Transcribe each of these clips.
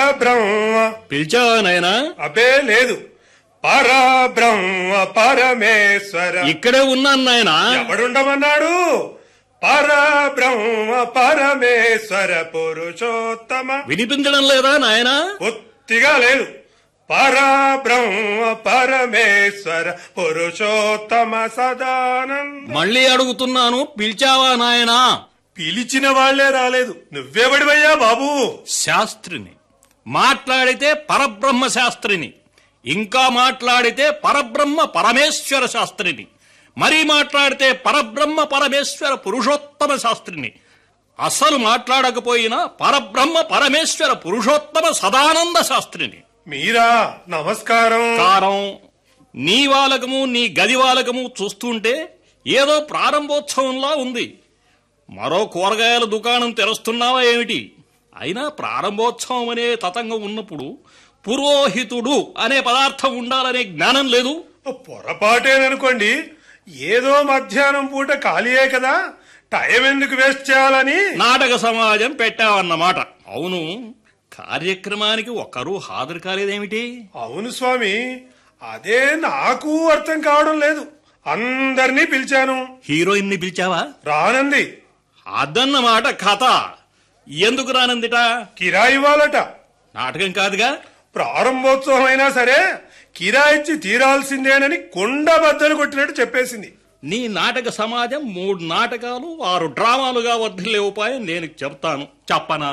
పరబ్రహ్మ పిలిచావా నాయనా అబే లేదు పరబ్రహ్మ పరమేశ్వర ఇక్కడే ఉన్నాను నాయనా ఎవడుండమన్నాడు పరబ్రహ్మ పరమేశ్వర పురుషోత్తమ వినిపించడం లేదా నాయనా ఒత్తిగా లేదు పరబ్రహ్మ పరమేశ్వర పురుషోత్తమ సదానంద మళ్ళీ అడుగుతున్నాను పిలిచావా నాయనా పిలిచిన వాళ్లే రాలేదు నువ్వెవడివయ్యా బాబు శాస్త్రిని మాట్లాడితే పరబ్రహ్మ శాస్త్రిని ఇంకా మాట్లాడితే పరబ్రహ్మ పరమేశ్వర శాస్త్రిని మరీ మాట్లాడితే పరబ్రహ్మ పరమేశ్వర పురుషోత్తమ శాస్త్రిని అసలు మాట్లాడకపోయినా పరబ్రహ్మ పరమేశ్వర పురుషోత్తమ సదానంద శాస్త్రిని మీరా నమస్కారం కారం నీ వాలకము నీ గది వాలకము చూస్తుంటే ఏదో ప్రారంభోత్సవంలా ఉంది మరో కూరగాయల దుకాణం తెరుస్తున్నావా ఏమిటి అయినా ప్రారంభోత్సవం అనే తతంగం ఉన్నప్పుడు పురోహితుడు అనే పదార్థం ఉండాలనే జ్ఞానం లేదు పొరపాటేననుకోండి ఏదో మధ్యాహ్నం పూట ఖాళీయే కదా టైం ఎందుకు వేస్ట్ చేయాలని నాటక సమాజం పెట్టావన్నమాట అవును కార్యక్రమానికి ఒక్కరూ హాజరు కాలేదేమిటి అవును స్వామి అదే నాకు అర్థం కావడం లేదు అందరినీ పిలిచాను హీరోయిన్ ని పిలిచావా రానంది అదన్నమాట కథ ఎందుకు రానందిట కిరాయి ఇవ్వాలట నాటకం కాదుగా ప్రారంభోత్సవం అయినా సరే కిరాయిచ్చి తీరాల్సిందేనని కొండ బద్దలు కొట్టినట్టు చెప్పేసింది నీ నాటక సమాజం మూడు నాటకాలు ఆరు డ్రామాలుగా వర్ధిల్లే ఉపాయం నేను చెప్తాను చెప్పనా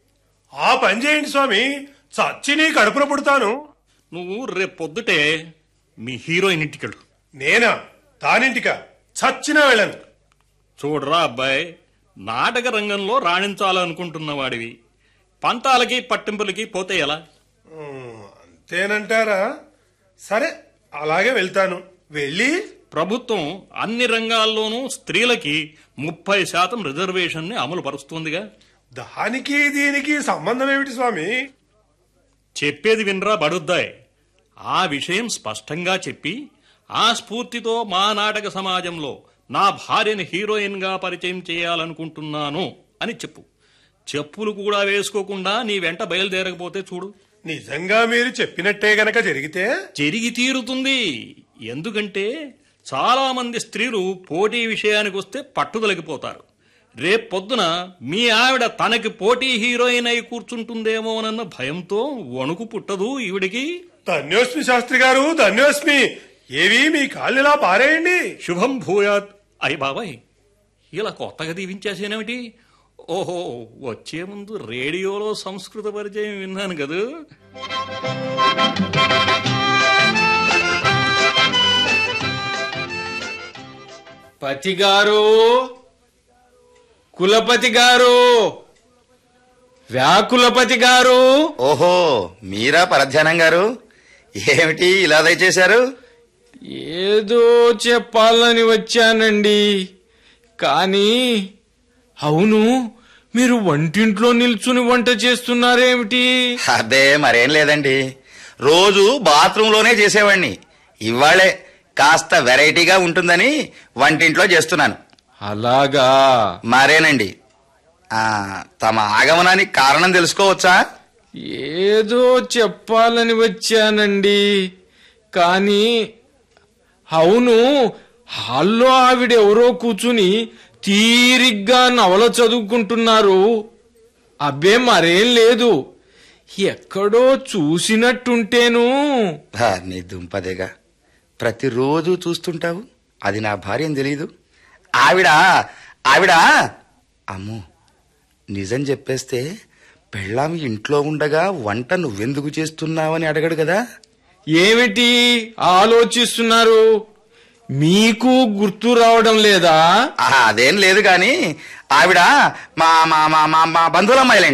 ఆ పని చేయండి స్వామి చచ్చి నీ కడుపున పుడతాను నువ్వు రేపు పొద్దుటే మీ హీరోయిన్ ఇంటికెళ్ళు నేనా తానింటికా చచ్చినా వెళ్ళను చూడరా అబ్బాయి నాటక రంగంలో రాణించాలనుకుంటున్న వాడివి పంతాలకి పట్టింపులకి పోతే ఎలా ఉమ్, అంతేనంటారా సరే అలాగే వెళ్తాను వెళ్ళి ప్రభుత్వం అన్ని రంగాల్లోనూ స్త్రీలకి ముప్పై శాతం రిజర్వేషన్ ని అమలు పరుస్తుందిగా దానికి దీనికి సంబంధం ఏమిటి స్వామి చెప్పేది వినరా బడుద్దాయ్ ఆ విషయం స్పష్టంగా చెప్పి ఆ స్ఫూర్తితో మా నాటక సమాజంలో నా భార్యని హీరోయిన్ గా పరిచయం చేయాలనుకుంటున్నాను అని చెప్పు చెప్పులు కూడా వేసుకోకుండా నీ వెంట బయలుదేరకపోతే చూడు నిజంగా మీరు చెప్పినట్టే గనక జరిగితే జరిగి తీరుతుంది ఎందుకంటే చాలా మంది స్త్రీలు పోటీ విషయానికి వస్తే పట్టుదలకిపోతారు రేపు పొద్దున మీ ఆవిడ తనకి పోటీ హీరోయిన్ అయి కూర్చుంటుందేమోనన్న భయంతో వణుకు పుట్టదు ఈవిడికి ధన్యోస్మి శాస్త్రి గారు ధన్యోస్మి ఏవి మీ కాళ్ళిలా పారేయండి శుభం భూయాత్ అయ్య బాబాయ్ ఇలా కొత్తగా దీవించేసేనేమిటి ఓహో వచ్చే ముందు రేడియోలో సంస్కృత పరిచయం విన్నాను కదూ పతి గారు కులపతి గారు వ్యాకులపతి గారు ఓహో మీరా పరధ్యానం గారు ఏమిటి ఇలా దయచేశారు ఏదో చెప్పాలని వచ్చానండి కానీ అవును మీరు వంటింట్లో నిల్చుని వంట చేస్తున్నారేమిటి అబ్బే మరేం లేదండి రోజు బాత్రూంలోనే చేసేవాణ్ణి ఇవాళే కాస్త వెరైటీగా ఉంటుందని వంటింట్లో చేస్తున్నాను అలాగా మరేనండి ఆ, తమ ఆగమనానికి కారణం తెలుసుకోవచ్చా ఏదో చెప్పాలని వచ్చానండి కానీ అవును హాల్లో ఆవిడెవరో కూర్చుని తీరిగ్గా నవల చదువుకుంటున్నారు అబ్బే మరేం లేదు ఎక్కడో చూసినట్టుంటేను హా, నీ దుంపదేగా ప్రతిరోజు చూస్తుంటావు అది నా భార్య అని తెలీదు ఆవిడ ఆవిడ అమ్మో నిజం చెప్పేస్తే పెళ్ళాం ఇంట్లో ఉండగా వంట నువ్వెందుకు చేస్తున్నావని అడగడు కదా ఏమిటి ఆలోచిస్తున్నారు మీకు గుర్తు రావడం లేదా ఆహా, అదేం లేదు గాని ఆవిడ మా మా మా మా మా బంధువులమ్మాయిలండి